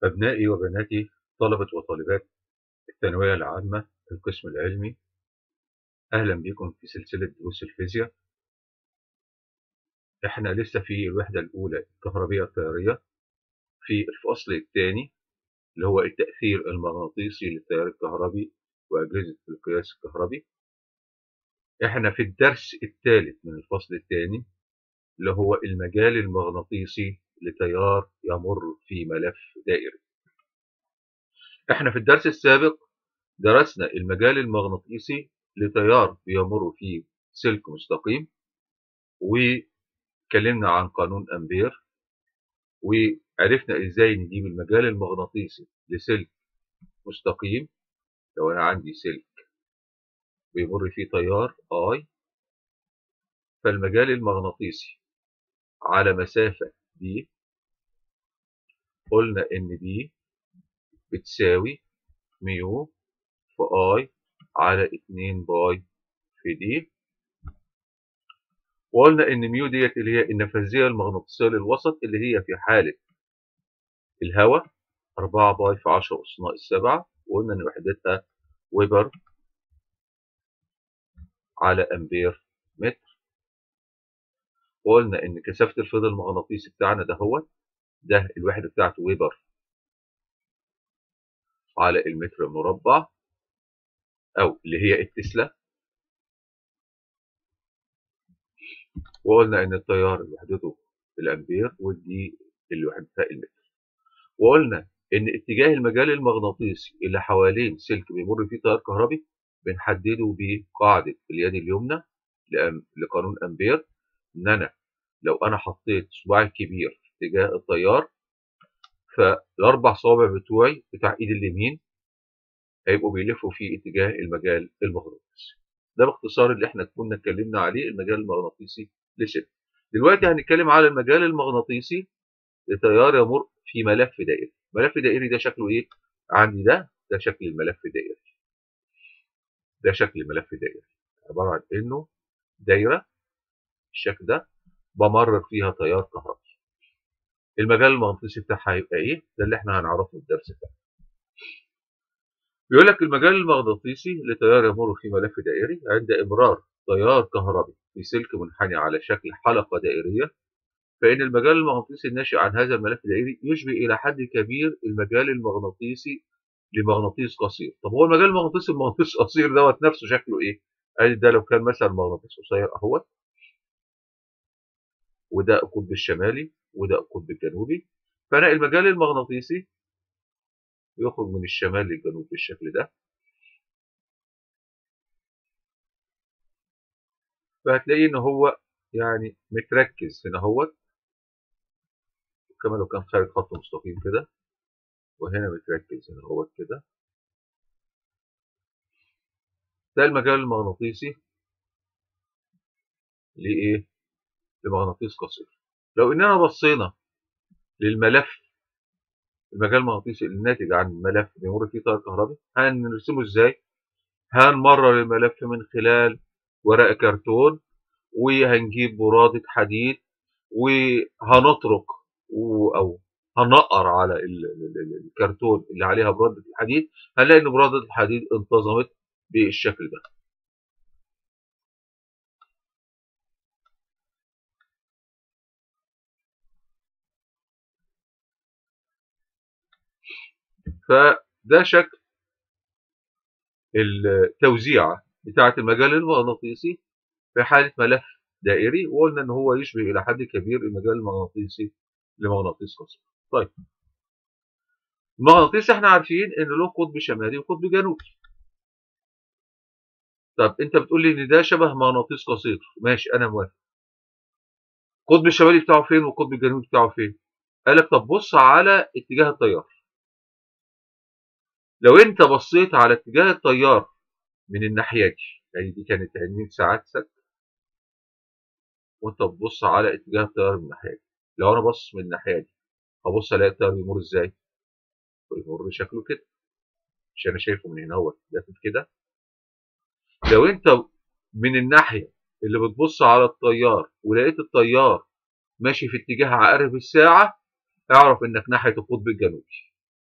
أبنائي وبناتي طلبة وطالبات الثانوية العامة القسم العلمي أهلا بكم في سلسلة دروس الفيزياء إحنا لسه في الوحدة الأولى الكهربية التيارية في الفصل الثاني اللي هو التأثير المغناطيسي للتيار الكهربي وأجهزة القياس الكهربي إحنا في الدرس الثالث من الفصل الثاني اللي هو المجال المغناطيسي لتيار يمر في ملف دائري احنا في الدرس السابق درسنا المجال المغناطيسي لتيار بيمر في سلك مستقيم واتكلمنا عن قانون امبير وعرفنا ازاي نجيب المجال المغناطيسي لسلك مستقيم لو انا عندي سلك بيمر فيه تيار اي فالمجال المغناطيسي على مسافة دي قلنا ان دي بتساوي ميو في اي على 2 باي في دي وقلنا ان ميو ديت اللي هي النفاذية المغناطيسية للوسط اللي هي في حالة الهواء 4 باي في 10 أس ناقص 7 وقلنا ان وحدتها ويبر على امبير متر وقلنا ان كثافة الفيض المغناطيسي بتاعنا ده هو ده الوحدة بتاعته ويبر على المتر المربع او اللي هي التسلا وقلنا ان التيار اللي وحدته الامبير ودي اللي وحدتها المتر وقلنا ان اتجاه المجال المغناطيسي اللي حوالين سلك بيمر فيه تيار كهربي بنحدده بقاعدة اليد اليمنى لقانون امبير ان انا لو انا حطيت صباعي الكبير في اتجاه التيار فالاربع صوابع بتوعي بتاع ايد اليمين هيبقوا بيلفوا في اتجاه المجال المغناطيسي ده باختصار اللي احنا كنا اتكلمنا عليه المجال المغناطيسي لسلك دلوقتي هنتكلم على المجال المغناطيسي لتيار يمر في ملف دائري ملف دائري ده شكله ايه عندي ده ده شكل الملف الدائري ده شكل الملف الدائري عباره عن انه دايره الشكل ده بمرر فيها تيار كهربي المجال المغناطيسي بتاعها هيبقى ايه ده اللي احنا هنعرفه في الدرس ده بيقول لك المجال المغناطيسي لتيار يمر في ملف دائري عند امرار تيار كهربي في سلك منحني على شكل حلقه دائريه فان المجال المغناطيسي الناشئ عن هذا الملف الدائري يشبه الى حد كبير المجال المغناطيسي لمغناطيس قصير طب هو المجال المغناطيسي المغناطيس القصير دوت نفسه شكله ايه ادي ده لو كان مثلا مغناطيس قصير اهوت وده القطب الشمالي وده القطب الجنوبي فانا المجال المغناطيسي يخرج من الشمال للجنوب بالشكل ده فهتلاقيه ان هو يعني متركز هنا اهوت كمان لو كان خارج خط مستقيم كده وهنا متركز هنا اهوت كده ده المجال المغناطيسي لإيه؟ لمغناطيس قصير لو إننا بصينا للملف المجال المغناطيسي الناتج عن ملف بيمر فيه تيار كهربي هنرسمه ازاي؟ هنمرر الملف من خلال ورق كرتون وهنجيب برادة حديد وهنطرق أو هنقر على الكرتون اللي عليها برادة الحديد هنلاقي إن برادة الحديد انتظمت بالشكل ده فده شكل التوزيعة بتاعة المجال المغناطيسي في حالة ملف دائري وقلنا ان هو يشبه الى حد كبير المجال المغناطيسي لمغناطيس قصير. طيب المغناطيس احنا عارفين ان له قطب شمالي وقطب جنوبي. طب انت بتقول لي ان ده شبه مغناطيس قصير ماشي انا موافق. القطب الشمالي بتاعه فين والقطب الجنوبي بتاعه فين؟ قال لك طب بص على اتجاه التيار. لو انت بصيت على اتجاه التيار من الناحيه دي يعني دي كانت عينين سعادتك وانت بتبص على اتجاه التيار من الناحيه دي لو انا باصص من الناحيه دي هبص الاقي التيار بيمر ازاي بيمر بشكله كده مش انا شايفه من هنا اهوت لافف كده لو انت من الناحيه اللي بتبص على التيار ولقيت التيار ماشي في اتجاه عقارب الساعه اعرف انك ناحيه القطب الجنوبي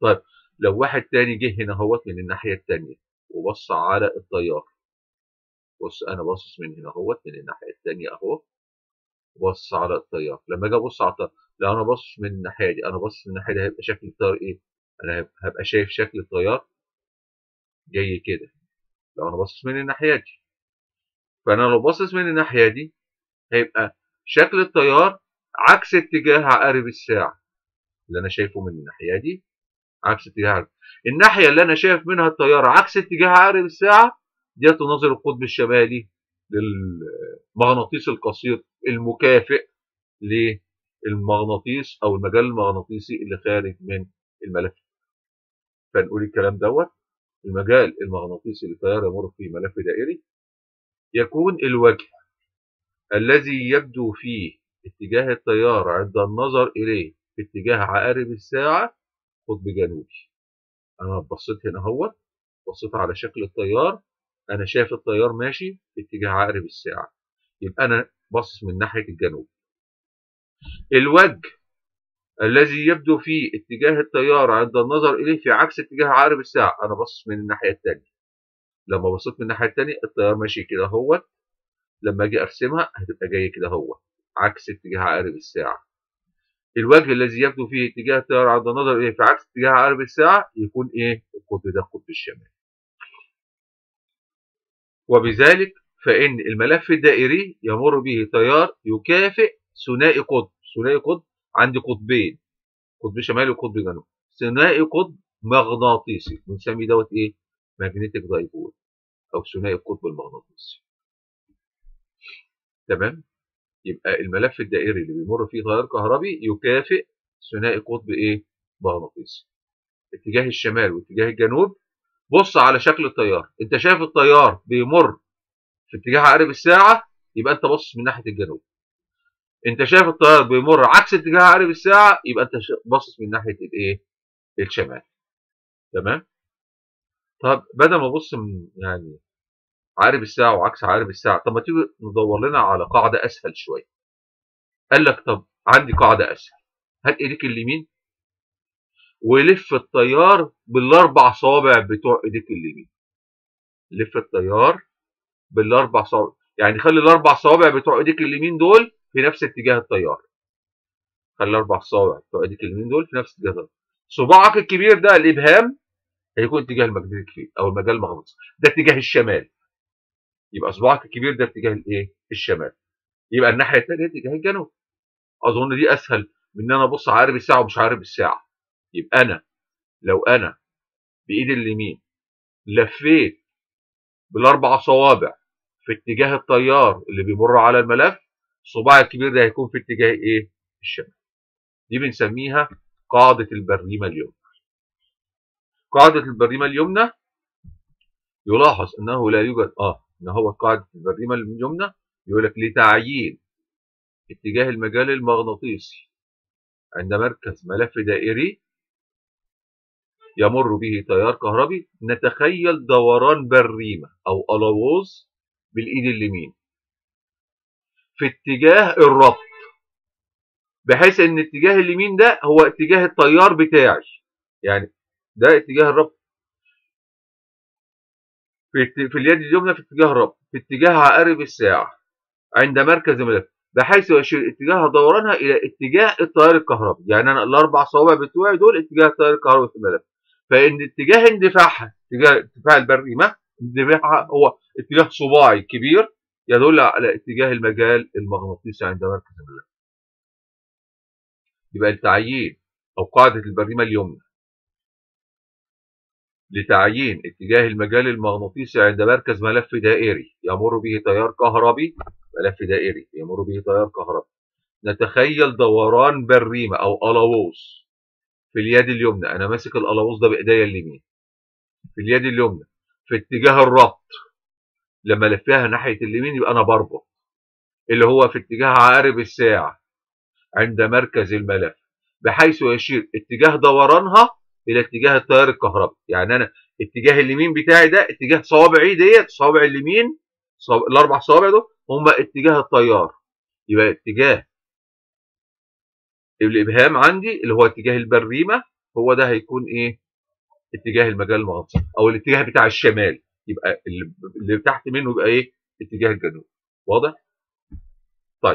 طيب لو واحد تاني جه هنا اهوت من الناحيه التانيه وبص على التيار بص انا باصص من هنا اهوت من الناحيه التانيه اهو بص على التيار لما اجي ابص على التيار لو انا باصص من الناحيه دي انا باصص من الناحيه دي هيبقى شكل التيار ايه انا هبقى شايف شكل التيار جاي كده لو انا باصص من الناحيه دي فانا لو باصص من الناحيه دي هيبقى شكل التيار عكس اتجاه عقارب الساعه اللي انا شايفه من الناحيه دي عكس اتجاه عقارب الناحيه اللي انا شايف منها التيار عكس اتجاه عقارب الساعه دي تناظر القطب الشمالي للمغناطيس القصير المكافئ للمغناطيس او المجال المغناطيسي اللي خارج من الملف فنقول الكلام دوت المجال المغناطيسي للتيار يمر في ملف دائري يكون الوجه الذي يبدو فيه اتجاه التيار عند النظر إليه في اتجاه عقارب الساعة قطب جنوبي أنا بصيت هنا اهوت بصيت على شكل التيار أنا شايف التيار ماشي في اتجاه عقارب الساعة يبقى أنا باصص من ناحية الجنوب الوجه الذي يبدو فيه اتجاه التيار عند النظر إليه في عكس اتجاه عقارب الساعة أنا باصص من الناحية التانية لما بصيت من الناحية التانية التيار ماشي كده اهوت لما أجي أرسمها هتبقى جاية كده اهوت عكس اتجاه عقارب الساعة الوجه الذي يبدو فيه اتجاه التيار عند النظر إليه في عكس اتجاه عقارب الساعة يكون إيه؟ القطب ده القطب الشمالي وبذلك فإن الملف الدائري يمر به تيار يكافئ ثنائي قطب ثنائي قطب عندي قطبين قطب شمالي وقطب جنوبي ثنائي قطب مغناطيسي بنسمي دوت ايه ماجنتيك دايبول او ثنائي القطب المغناطيسي تمام يبقى الملف الدائري اللي بيمر فيه تيار كهربي يكافئ ثنائي قطب ايه مغناطيسي اتجاه الشمال واتجاه الجنوب بص على شكل التيار انت شايف التيار بيمر في اتجاه عقارب الساعه يبقى انت باصص من ناحيه الجنوب انت شايف التيار بيمر عكس اتجاه عقارب الساعه يبقى انت باصص من ناحيه الايه الشمال تمام طب بدل ما ابص من يعني عقارب الساعه وعكس عقارب الساعه طب ما تيجي ندور لنا على قاعده اسهل شويه قال لك طب عندي قاعده اسهل هات ايديك اليمين ولف التيار بالاربع صوابع بتوع ايديك اليمين لف التيار بالاربع صوابع يعني خلي الاربع صوابع بتوع ايديك اليمين دول في نفس اتجاه التيار خلي الاربع صوابع بتوع ايديك اليمين دول في نفس اتجاه التيار صباعك الكبير ده الابهام هيكون اتجاه الماجنتيك فيلد او المجال المغناطيسي ده اتجاه الشمال يبقى صباعك الكبير ده اتجاه الايه الشمال يبقى الناحيه الثانيه اتجاه الجنوب اظن دي اسهل من ان انا ابص عقارب الساعه ومش عقارب الساعه يبقى انا لو انا بايدي اليمين لفيت بالاربع صوابع في اتجاه التيار اللي بيمر على الملف صباعي الكبير ده هيكون في اتجاه ايه الشمال دي بنسميها قاعده البريمه اليمنى قاعده البريمه اليمنى يلاحظ انه لا يوجد اه ان هو قاعده البريمه اليمنى يقول لك لتعيين اتجاه المجال المغناطيسي عند مركز ملف دائري يمر به تيار كهربي نتخيل دوران بريمه او الووز بالايد اليمين في اتجاه الربط بحيث ان اتجاه اليمين ده هو اتجاه التيار بتاعي يعني ده اتجاه الربط في, في اليد اليمنى في اتجاه الربط في اتجاه عقارب الساعة عند مركز الملف بحيث يشير اتجاه دورانها الى اتجاه التيار الكهربي يعني انا الاربع صوابع بتوعي دول اتجاه التيار الكهربي في الملف فان اتجاه اندفاعها اتجاه ارتفاع البريمه اندفاعها هو اتجاه صباعي الكبير يدل على اتجاه المجال المغناطيسي عند مركز الملف يبقى التعيين او قاعده البريمه اليمنى لتعيين اتجاه المجال المغناطيسي عند مركز ملف دائري يمر به تيار كهربي ملف دائري يمر به تيار كهربي نتخيل دوران بريمة أو ألاووز في اليد اليمنى أنا ماسك الألاووز ده بإيديا اليمين في اليد اليمنى في اتجاه الربط لما لفها ناحية اليمين يبقى أنا بربط اللي هو في اتجاه عقارب الساعة عند مركز الملف بحيث يشير اتجاه دورانها الى اتجاه التيار الكهربي يعني انا اتجاه اليمين بتاعي ده اتجاه صوابعي ديت صوابع اليمين صوابع الاربع صوابع دول هم اتجاه التيار يبقى اتجاه الابهام عندي اللي هو اتجاه البريمه هو ده هيكون ايه اتجاه المجال المغناطيسي او الاتجاه بتاع الشمال يبقى اللي, اللي تحت منه يبقى ايه اتجاه الجنوب واضح طيب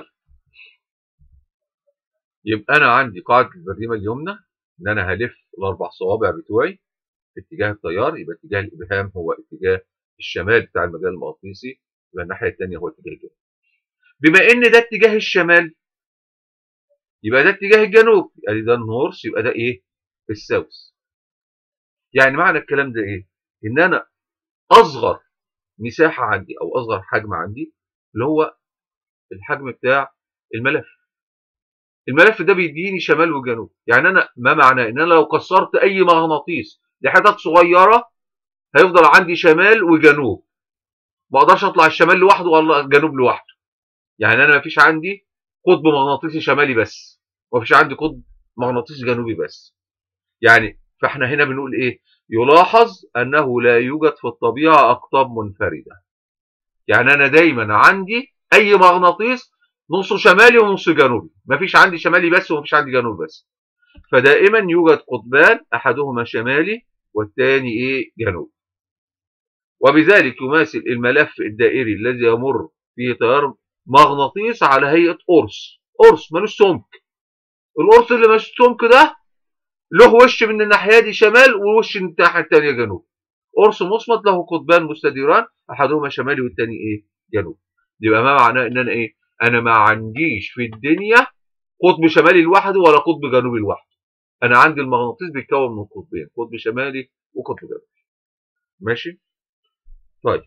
يبقى انا عندي قاعده البريمه اليمنى ان انا هلف الاربع صوابع بتوعي في اتجاه التيار يبقى اتجاه الابهام هو اتجاه الشمال بتاع المجال المغناطيسي يبقى الناحيه الثانيه هو اتجاه الجنوب بما ان ده اتجاه الشمال يبقى ده اتجاه الجنوب يعني ده النورث يبقى ده ايه الساوث يعني معنى الكلام ده ايه ان انا اصغر مساحه عندي او اصغر حجم عندي اللي هو الحجم بتاع الملف الملف ده بيديني شمال وجنوب يعني انا ما معناه ان انا لو كسرت اي مغناطيس لحتت صغيره هيفضل عندي شمال وجنوب ما اقدرش اطلع الشمال لوحده ولا الجنوب لوحده يعني انا ما فيش عندي قطب مغناطيسي شمالي بس وما فيش عندي قطب مغناطيسي جنوبي بس يعني فاحنا هنا بنقول ايه يلاحظ انه لا يوجد في الطبيعه اقطاب منفرده يعني انا دايما عندي اي مغناطيس نصه شمالي ونص جنوبي مفيش عندي شمالي بس ومفيش عندي جنوبي بس فدائما يوجد قطبان احدهما شمالي والثاني ايه جنوبي وبذلك يماثل الملف الدائري الذي يمر فيه تيار مغناطيس على هيئه قرص قرص ملوش سمك القرص اللي ملوش سمك ده له وش من الناحيه دي شمال ووش من الناحيه الثانيه جنوب قرص مصمت له قطبان مستديران احدهما شمالي والثاني ايه جنوب يبقى ما معناه ان انا ايه انا ما عنديش في الدنيا قطب شمالي لوحده ولا قطب جنوبي لوحده انا عندي المغناطيس بيتكون من قطبين قطب شمالي وقطب جنوبي ماشي طيب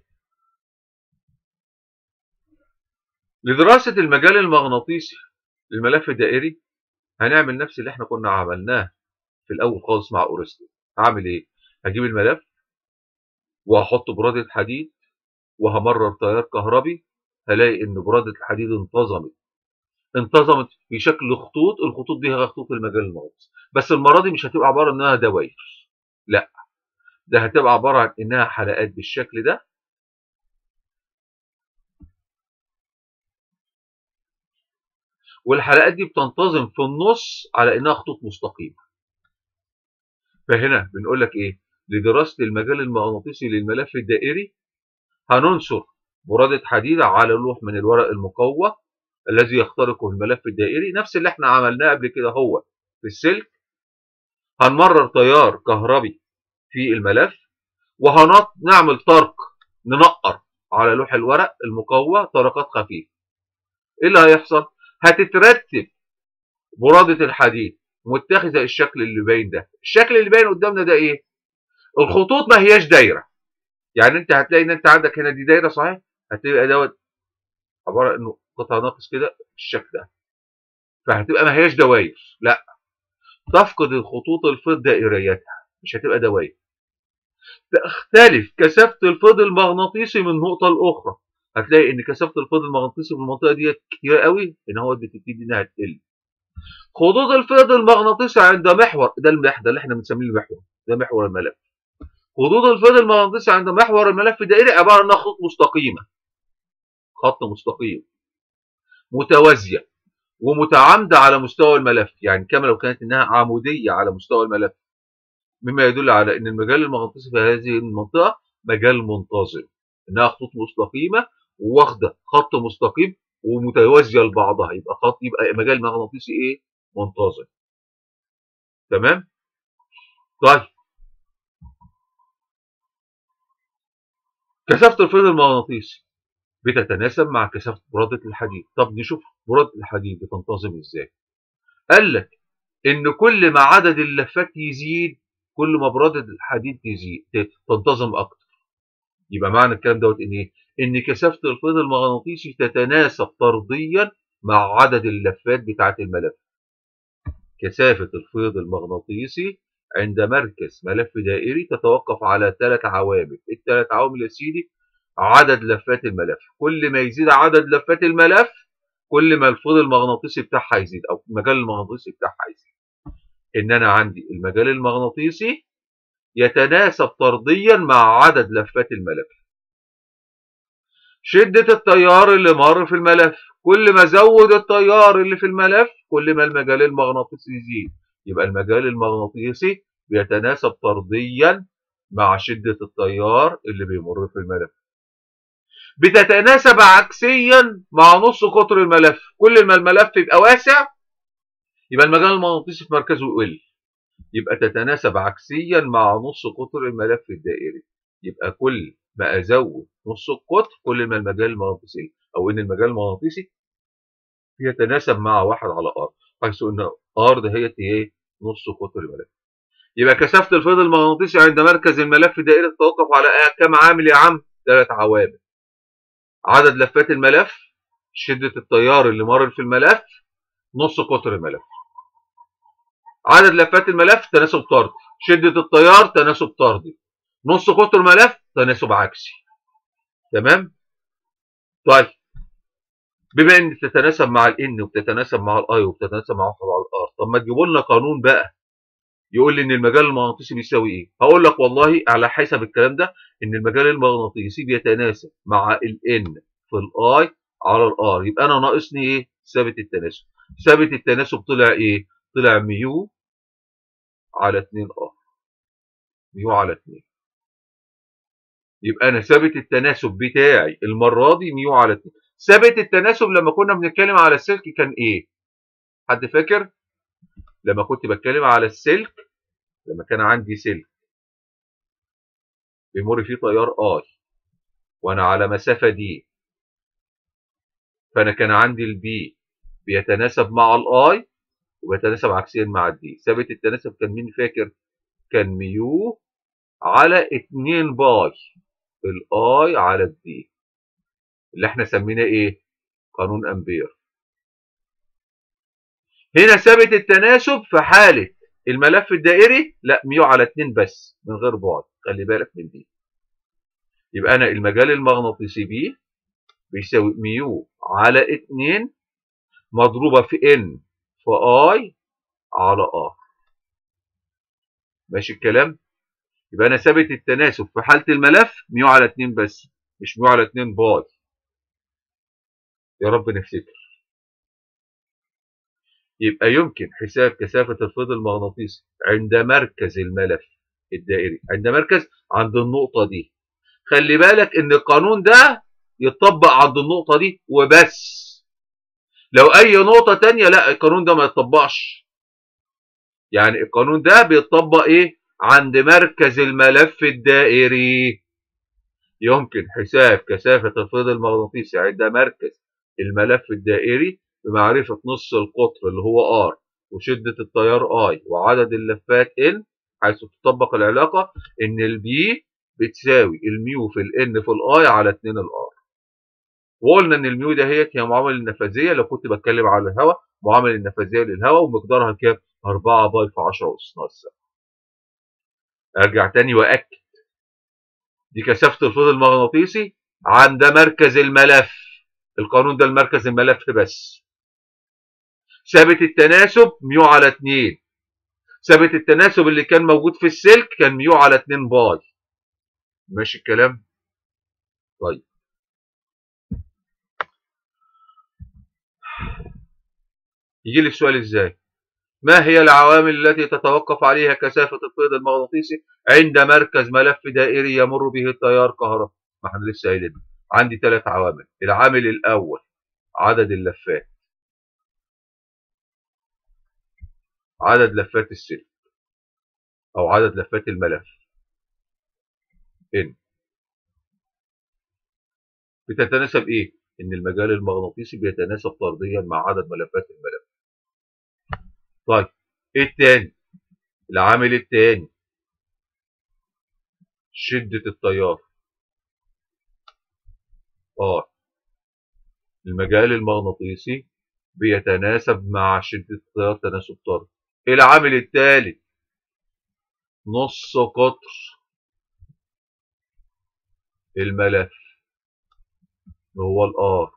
لدراسة المجال المغناطيسي للملف الدائري هنعمل نفس اللي احنا كنا عملناه في الاول خالص مع اورستو هعمل ايه هجيب الملف وهحط برادة حديد وهمرر تيار كهربي هلاقي ان برادة الحديد انتظمت انتظمت في شكل خطوط الخطوط دي هي خطوط المجال المغناطيسي بس المره دي مش هتبقى عباره انها دوائر لا ده هتبقى عباره عن انها حلقات بالشكل ده والحلقات دي بتنتظم في النص على انها خطوط مستقيمه فهنا بنقول لك ايه لدراسه المجال المغناطيسي للملف الدائري هننشر برادة حديد على لوح من الورق المقوى الذي يخترقه الملف الدائري نفس اللي احنا عملناه قبل كده هو في السلك هنمرر تيار كهربي في الملف وهنعمل طرق ننقر على لوح الورق المقوى طرقات خفيفه ايه اللي هيحصل هتترتب برادة الحديد متخذة الشكل اللي باين ده الشكل اللي باين قدامنا ده ايه الخطوط ما هياش دايره يعني انت هتلاقي ان انت عندك هنا دي دايره صحيح هتبقى دوت عباره انه قطع ناقص كده بالشكل ده فهتبقى ما هياش دواير لا تفقد الخطوط الفيض دائريتها مش هتبقى دواير تختلف كثافه الفيض المغناطيسي من نقطه لاخرى هتلاقي ان كثافه الفيض المغناطيسي في المنطقه دي كتير قوي ان هو بتبتدي انها تقل خطوط الفيض المغناطيسي عند محور ده المحور ده اللي احنا بنسميه المحور ده محور الملف خطوط الفيض المغناطيسي عند محور الملف الدائري عباره عن خطوط مستقيمه خط مستقيم متوازيه ومتعامده على مستوى الملف يعني كما لو كانت انها عموديه على مستوى الملف مما يدل على ان المجال المغناطيسي في هذه المنطقه مجال منتظم انها خطوط مستقيمه واخده خط مستقيم ومتوازيه لبعضها يبقى خط يبقى مجال مغناطيسي ايه منتظم تمام طيب كثافه الفيض المغناطيسي بتتناسب مع كثافه برادة الحديد طب نشوف برادة الحديد بتنتظم ازاي قال لك ان كل ما عدد اللفات يزيد كل ما برادة الحديد تزيد تنتظم اكتر يبقى معنى الكلام دوت ان ايه ان كثافه الفيض المغناطيسي تتناسب طرديا مع عدد اللفات بتاعه الملف كثافه الفيض المغناطيسي عند مركز ملف دائري تتوقف على ثلاث عوامل الثلاث عوامل يا سيدي عدد لفات الملف كل ما يزيد عدد لفات الملف كل ما الفيض المغناطيسي بتاعها يزيد او المجال المغناطيسي بتاعها يزيد ان انا عندي المجال المغناطيسي يتناسب طرديا مع عدد لفات الملف شدة التيار اللي مر في الملف كل ما زود التيار اللي في الملف كل ما المجال المغناطيسي يزيد يبقى المجال المغناطيسي بيتناسب طرديا مع شدة التيار اللي بيمر في الملف بتتناسب عكسيا مع نص قطر الملف كل ما الملف يبقى واسع يبقى المجال المغناطيسي في مركزه يقل يبقى تتناسب عكسيا مع نص قطر الملف الدائري يبقى كل ما ازود نص القطر كل ما المجال المغناطيسي او ان المجال المغناطيسي يتناسب مع واحد على ار حيث ان ار ده هي ايه نص قطر الملف يبقى كثافه الفيض المغناطيسي عند مركز الملف الدائري تتوقف على كم عامل يا عم ثلاث عوامل عدد لفات الملف شده التيار اللي مر في الملف نص قطر الملف عدد لفات الملف تناسب طردي شده التيار تناسب طردي نص قطر الملف تناسب عكسي تمام طيب بما ان بتتناسب مع الان وبتتناسب مع الاي وبتتناسب مع واحد على الار طب ما تجيبوا لنا قانون بقى يقول لي ان المجال المغناطيسي بيساوي ايه هقول لك والله على حسب الكلام ده ان المجال المغناطيسي بيتناسب مع الان في الاي على الار يبقى انا ناقصني ايه ثابت التناسب ثابت التناسب طلع ايه طلع ميو على 2 ار ميو على 2 يبقى انا ثابت التناسب بتاعي المره دي ميو على 2 ثابت التناسب لما كنا بنتكلم على السلك كان ايه حد فاكر لما كنت بتكلم على السلك لما كان عندي سلك بيمر فيه تيار اي وانا على مسافه دي فانا كان عندي البي بيتناسب مع الاي وبيتناسب عكسيا مع الدي ثابت التناسب كان مين فاكر كان ميو على 2 باي الاي على الدي اللي احنا سميناه ايه قانون امبير هنا ثابت التناسب في حالة الملف الدائري لا ميو على 2 بس من غير بعد خلي بالك من دي يبقى انا المجال المغناطيسي بي بيساوي ميو على 2 مضروبة في ان في اي على ار ماشي الكلام يبقى انا ثابت التناسب في حالة الملف ميو على 2 بس مش ميو على 2 باي يا رب نفتكر يبقى يمكن حساب كثافة الفيض المغناطيسي عند مركز الملف الدائري عند مركز عند النقطة دي خلي بالك ان القانون ده يتطبق عند النقطة دي وبس لو اي نقطة تانية لا القانون ده ما يتطبقش يعني القانون ده بيتطبق ايه عند مركز الملف الدائري يمكن حساب كثافة الفيض المغناطيسي عند مركز الملف الدائري بمعرفة نص القطر اللي هو R وشدة التيار I وعدد اللفات N حيث تطبق العلاقة إن البي بتساوي الميو في الN في الآي على 2 الآر وقلنا إن الميو ده هي هي معامل النفاذية لو كنت بتكلم على الهواء معامل النفاذية للهواء ومقدارها كام؟ 4 باي في 10 أس ناقص أرجع تاني وأكد دي كثافة الفيض المغناطيسي عند مركز الملف القانون ده المركز الملف بس ثابت التناسب ميو على 2 ثابت التناسب اللي كان موجود في السلك كان ميو على 2 باي ماشي الكلام طيب يجي لي السؤال ازاي ما هي العوامل التي تتوقف عليها كثافة الفيض المغناطيسي عند مركز ملف دائري يمر به التيار كهرباء ما احنا لسه قايلين عندي ثلاث عوامل العامل الاول عدد اللفات عدد لفات السلك او عدد لفات الملف ان بتتناسب ايه ان المجال المغناطيسي بيتناسب طرديا مع عدد ملفات الملف طيب ايه التاني العامل التاني شدة التيار اه المجال المغناطيسي بيتناسب مع شدة التيار تناسب طرد العامل الثالث نص قطر الملف هو الار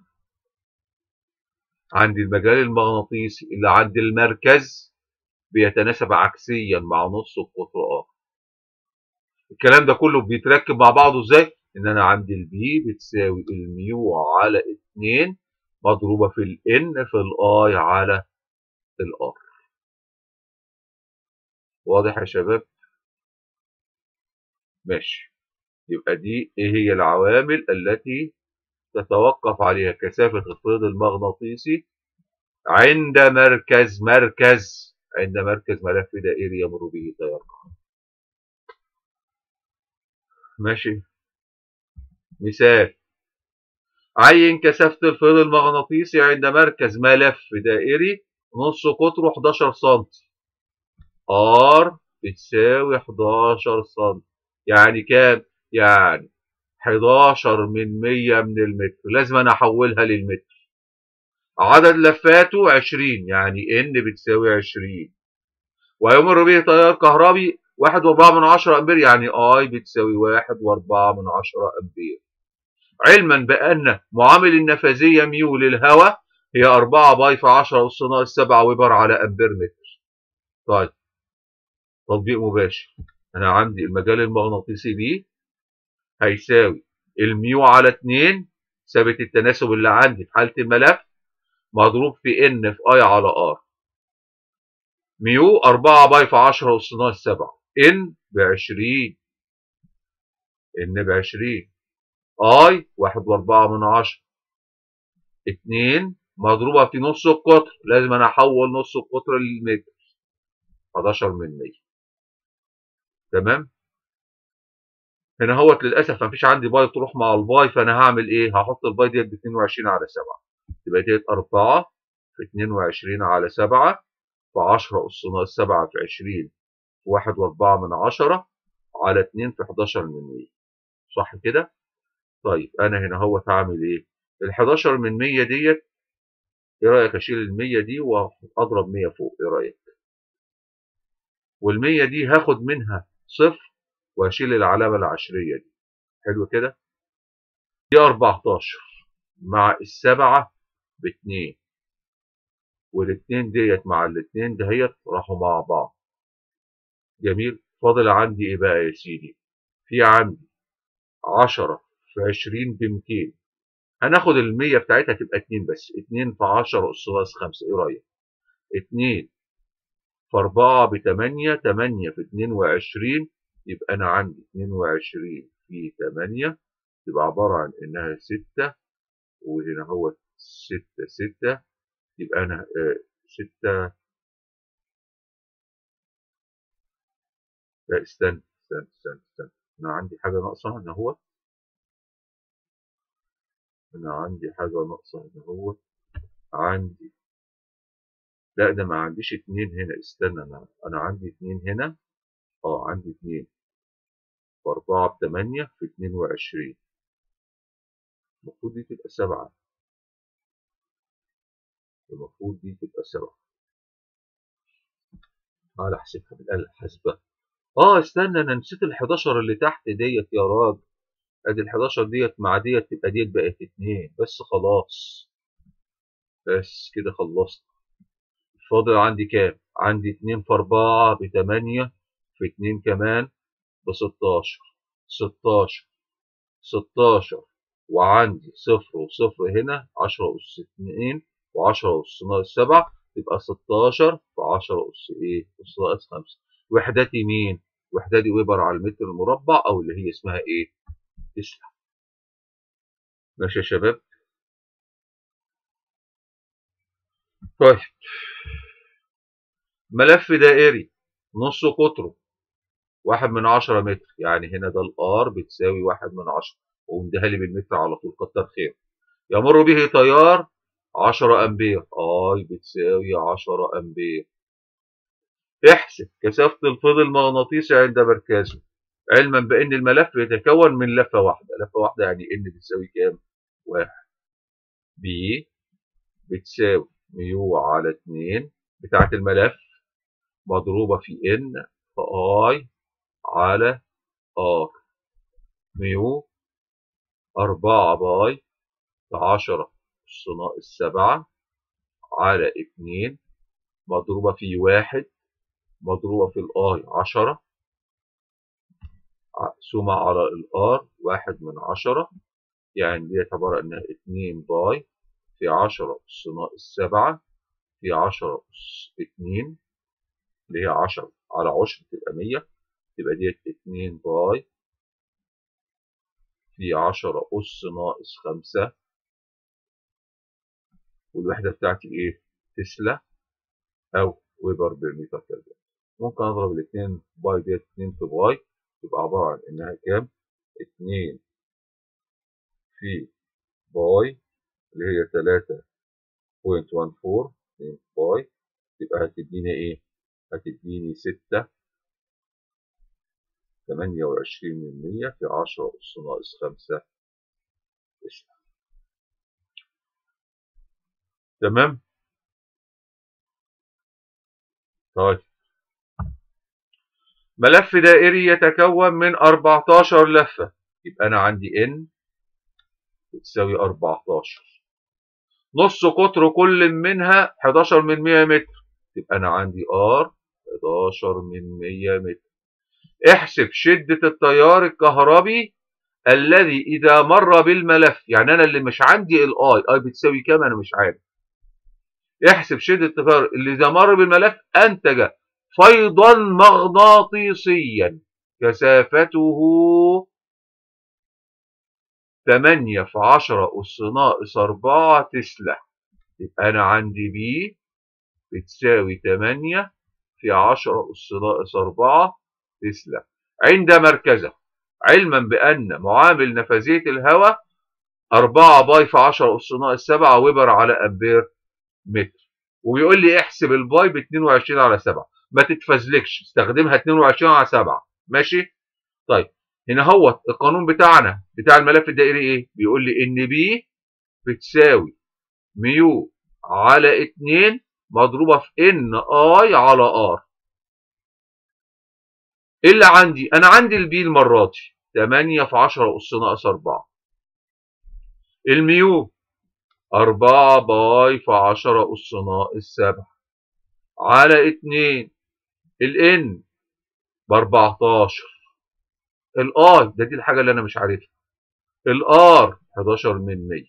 عندي المجال المغناطيسي اللي عند المركز بيتناسب عكسيا مع نص القطر ار الكلام ده كله بيتركب مع بعضه ازاي ان انا عندي البي بتساوي الميو على 2 مضروبه في الان في الاي على الار واضح يا شباب ماشي يبقى دي ايه هي العوامل التي تتوقف عليها كثافة الفيض المغناطيسي عند مركز مركز عند مركز ملف دائري يمر به تيار كهرباء ماشي مثال عين كثافة الفيض المغناطيسي عند مركز ملف دائري نص قطره 11 سم R بتساوي 11 سم يعني كام؟ يعني 11 من 100 من المتر لازم انا احولها للمتر عدد لفاته 20 يعني N بتساوي 20 ويمر به تيار كهربي 1.4 من 10 امبير يعني I بتساوي 1.4 من 10 امبير علما بأن معامل النفاذية ميو للهواء هي 4 باي في 10 أس ناقص 7 ويبر على أمبير متر. طيب تطبيق مباشر أنا عندي المجال المغناطيسي بي هيساوي الميو على 2 ثابت التناسب اللي عندي في حالة الملف مضروب في ان في اي على ار. ميو 4 باي في 10 أس ناقص 7 ان ب 20 ان ب 20 اي واحد واربعة من عشرة اتنين مضروبة في نص القطر لازم انا احول نص القطر للمتر 11 من 100 تمام هنا هوت للاسف مفيش عندي باي تروح مع الباي فانا هعمل ايه هحط الباي ديت ب 22 على 7 تبقى ديت 4 في 22 على 7 في 10 اس ناقص 7 في 20 في 1 و4 من 10 على 2 في 11 من 100 صح كده طيب انا هنا هو هعمل ايه ال 11 من 100 ديت ايه رايك اشيل ال 100 دي واضرب 100 فوق ايه رايك وال 100 دي هاخد منها صفر واشيل العلامه العشريه دي حلو كده دي 14 مع السبعة باتنين والاتنين ديت مع الاتنين دهيت راحوا مع بعض جميل فاضل عندي ايه بقى يا سيدي في عندي 10 في 20 ب 200 هناخد ال 100 بتاعتها تبقى 2 بس 2 في 10 اس ناقص 5 ايه رايك 2 في 4 ب 8 8 في 22 يبقى انا عندي 22 في 8 تبقى عباره عن انها 6 وهنا هو 6 6 يبقى انا 6 لا استنى استنى استنى استنى انا عندي حاجه ناقصه هنا هو انا عندي حاجه ناقصه هنا هو عندي لا ده ما عنديش اتنين هنا استنى انا انا عندي اتنين هنا اه عندي اتنين واربعة بتمانية في اتنين وعشرين المفروض دي تبقى سبعة المفروض دي تبقى سبعة تعالى احسبها بالآلة الحاسبة اه استنى انا نسيت ال 11 اللي تحت ديت يا راجل ادي ال 11 ديت مع ديت تبقى ديت بقت اتنين بس خلاص بس كده خلصت فاضل عندي كام عندي اتنين في اربعة بتمانية في اتنين كمان بستاشر ستاشر ستاشر وعندي صفر وصفر هنا عشرة أس اتنين وعشرة أس ناقص سبعة يبقى ستاشر في عشرة أس إيه؟ أس ناقص خمسة وحدتي مين؟ وحدتي ويبر على المتر المربع أو اللي هي اسمها إيه؟ تسلا ماشي يا شباب؟ طيب ملف دائري نص قطره واحد من عشرة متر يعني هنا ده الار بتساوي واحد من عشرة ومديها لي بالمتر على طول كتر خير يمر به تيار 10 امبير اي بتساوي 10 امبير احسب كثافة الفيض المغناطيسي عند مركزه علما بان الملف يتكون من لفة واحدة لفة واحدة يعني ان بتساوي كام واحد بي بتساوي ميو على اتنين بتاعة الملف مضروبة في ان في اي على ار ميو أربعة باي في عشرة أس ناقص سبعة على اتنين مضروبة في واحد مضروبة في الآي عشرة سمة على الآر واحد من عشرة يعني دي عبارة إنها اتنين باي في عشرة أس ناقص سبعة في عشرة أس اتنين اللي هي عشرة على عشر تبقى 100 تبقى ديت 2 باي في 10 أس ناقص 5 والوحدة بتاعتي إيه؟ تسلا أو ويبر بالمتر كلفن ممكن أضرب الاتنين باي ديت 2 في باي يبقى عبارة عن إنها كام؟ 2 في باي اللي هي 3.14 2 باي يبقى هتديني إيه؟ هتديني 6 28 من 100 في 10 أس ناقص 5 تسلا تمام؟ طيب ملف دائري يتكون من 14 لفة يبقى أنا عندي N بتساوي 14 نص قطر كل منها 11 من 100 متر يبقى أنا عندي R 11 من 100 متر احسب شدة التيار الكهربي الذي إذا مر بالملف يعني أنا اللي مش عندي الآي آي بتساوي كام أنا مش عارف احسب شدة التيار اللي إذا مر بالملف أنتج فيضا مغناطيسيا كثافته 8 في 10 أس ناقص 4 تسلا يبقى أنا عندي بي بتساوي 8 في 10 أس ناقص 4 تسلا عند مركزه علما بأن معامل نفاذية الهواء 4 باي في 10 أس ناقص 7 ويبر على أمبير متر وبيقول لي احسب الباي ب 22 على 7 ما تتفزلكش استخدمها 22 على 7 ماشي طيب هنا هو القانون بتاعنا بتاع الملف الدائري ايه بيقول لي ان بي بتساوي ميو على 2 مضروبه في ان اي على ار ايه اللي عندي انا عندي البي المره دي 8 في 10 اس ناقص 4 الميو 4 باي في 10 اس ناقص 7 على 2 الان ب 14 الاي ده دي الحاجه اللي انا مش عارفها الار 11 من 100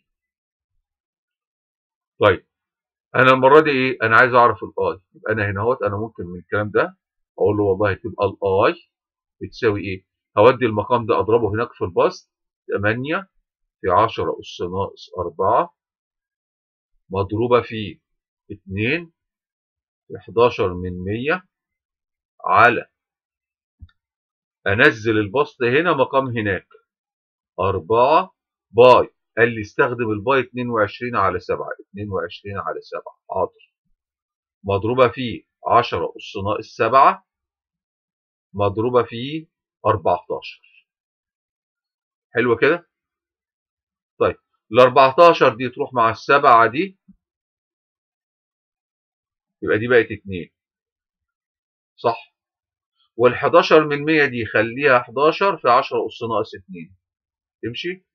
طيب انا المره دي ايه انا عايز اعرف الاي يبقى انا هنا اهوت انا ممكن من الكلام ده اقول له والله تبقى الاي بتساوي ايه هودي المقام ده اضربه هناك في البسط 8 في 10 اس ناقص 4 مضروبه في 2 في 11 من 100 على انزل البسط هنا مقام هناك 4 باي قال لي استخدم الباي 22 على 7 22 على 7 حاضر مضروبه في 10 اس ناقص 7 مضروبه في 14 حلو كده طيب ال 14 دي تروح مع السبعة دي يبقى دي بقت 2 صح وال 11 من 100 دي خليها 11 في 10 أس ناقص 2 تمشي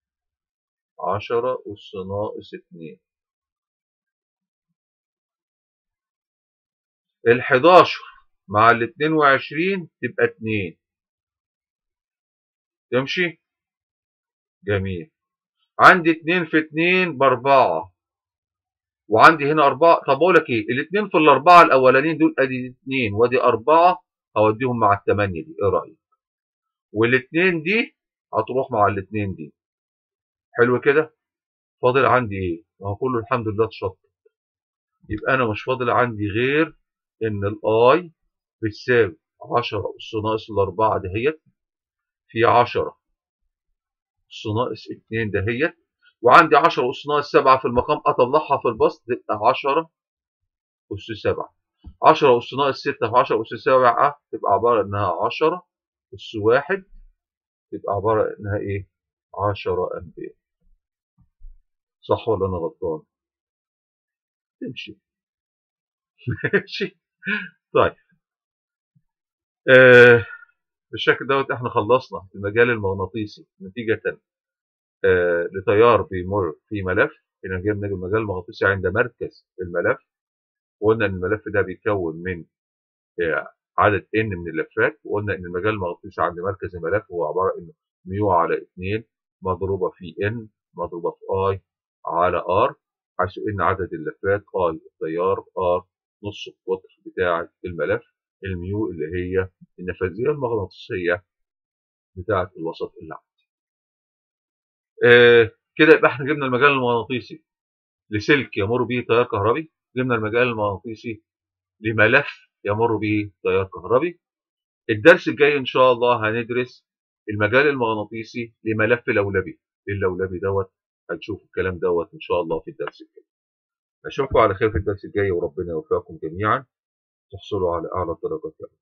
10 أس ناقص 2 ال 11 مع ال 22 تبقى 2 تمشي جميل عندي 2 في 2 بأربعة وعندي هنا أربعة طب أقول لك إيه الاتنين في الأربعة الأولانيين دول أدي اتنين وأدي أربعة هوديهم مع التمانية دي إيه رأيك؟ والاتنين دي هتروح مع الاتنين دي حلو كده؟ فاضل عندي إيه؟ ما هو كله الحمد لله اتشطب يبقى أنا مش فاضل عندي غير إن الآي بتساوي 10 أس ناقص الأربعة دهيت في 10 أس ناقص 2 دهيت وعندي 10 أس ناقص 7 في المقام أطلعها في البسط تبقى 10 أس 7 10 أس ناقص 6 في 10 أس 7 تبقى عبارة إنها 10 أس 1 تبقى عبارة إنها إيه؟ 10 أمبير صح ولا أنا غلطان؟ تمشي ماشي طيب آه بالشكل دوت احنا خلصنا المجال المغناطيسي نتيجة آه لتيار بيمر في ملف هنا جبنا المجال المغناطيسي عند مركز الملف وقلنا ان الملف ده بيتكون من آه عدد n من اللفات وقلنا ان المجال المغناطيسي عند مركز الملف هو عبارة انه ميو على 2 مضروبة في n مضروبة في i على r حيث ان عدد اللفات i التيار r نص القطر بتاع الملف الميو اللي هي النفاذيه المغناطيسيه بتاعه الوسط اللي عندي آه كده يبقى احنا جبنا المجال المغناطيسي لسلك يمر به تيار كهربي جبنا المجال المغناطيسي لملف يمر به تيار كهربي الدرس الجاي ان شاء الله هندرس المجال المغناطيسي لملف لولبي اللولبي دوت هنشوف الكلام دوت ان شاء الله في الدرس الجاي اشوفكم على خير في الدرس الجاي وربنا يوفقكم جميعا تحصلوا على اعلى الدرجات يا رب